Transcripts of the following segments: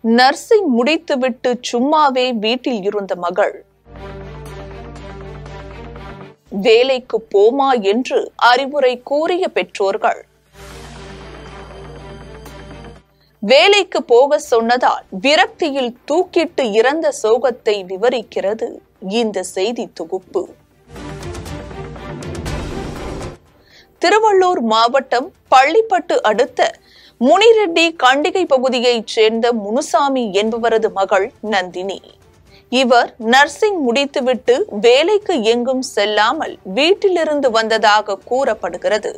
nursing முடித்துவிட்டு சும்மாவே வீட்டில் இருந்த மகள் வேலைக்கு போமா என்று அறிவுரை கூறிய பெற்றோர்கள் வேலைக்கு போக சொன்னதால் விரக்தியில் தூக்கிட்டு இறந்த சோகத்தை விவரிக்கிறது இந்த செய்தி தொகுப்பு திருவள்ளூர் மாவட்டம் பள்ளிப்பட்டு அடுத்த முனிரெட்டி கண்டிகை பகுதியைச் சேர்ந்த முனுசாமி என்பவரது மகள் நந்தினி இவர் நர்சிங் முடித்துவிட்டு வேலைக்கு எங்கும் செல்லாமல் வீட்டிலிருந்து வந்ததாக கூறப்படுகிறது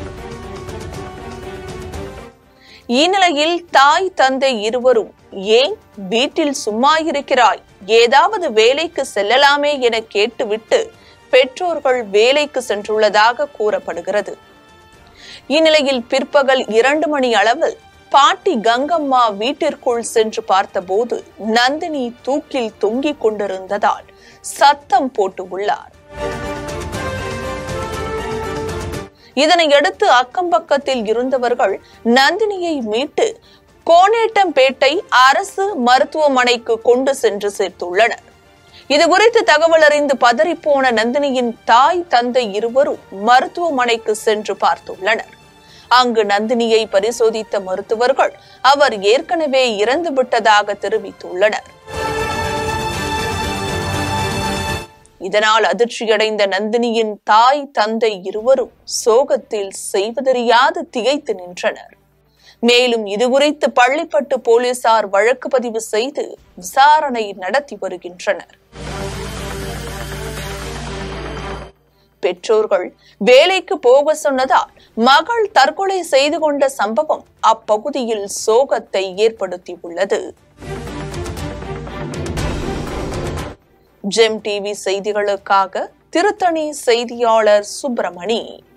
இந்நிலையில் தாய் தந்தை இருவரும் ஏன் வீட்டில் சும்மா இருக்கிறாய் ஏதாவது வேலைக்கு செல்லலாமே என கேட்டுவிட்டு பெற்றோர்கள் வேலைக்கு சென்றுள்ளதாக கூறப்படுகிறது இந்நிலையில் பிற்பகல் இரண்டு மணி அளவில் பாட்டி கங்கம்மா வீட்டிற்குள் சென்று பார்த்தபோது நந்தினி தூக்கில் தொங்கிக் கொண்டிருந்ததால் சத்தம் போட்டு உள்ளார் இதனையடுத்து அக்கம் பக்கத்தில் இருந்தவர்கள் நந்தினியை மீட்டு கோனேட்டம்பேட்டை அரசு மருத்துவமனைக்கு கொண்டு சென்று சேர்த்துள்ளனர் இதுகுறித்து தகவல் அறிந்து பதறிப்போன நந்தினியின் தாய் தந்தை இருவரும் மருத்துவமனைக்கு சென்று பார்த்துள்ளனர் அங்கு நந்தினியை பரிசோதித்த மருத்துவர்கள் அவர் ஏற்கனவே இறந்து விட்டதாக தெரிவித்துள்ளனர் இதனால் அதிர்ச்சியடைந்த நந்தினியின் தாய் தந்தை இருவரும் சோகத்தில் செய்வதறியாது திகைத்து நின்றனர் மேலும் இதுகுறித்து பள்ளிப்பட்டு போலீசார் வழக்கு பதிவு செய்து விசாரணை நடத்தி வருகின்றனர் பெற்றோர்கள் வேலைக்கு போக சொன்னதால் மகள் தற்கொலை செய்து கொண்ட சம்பவம் அப்பகுதியில் சோகத்தை ஏற்படுத்தியுள்ளது ஜெம் டிவி செய்திகளுக்காக திருத்தணி செய்தியாளர் சுப்பிரமணி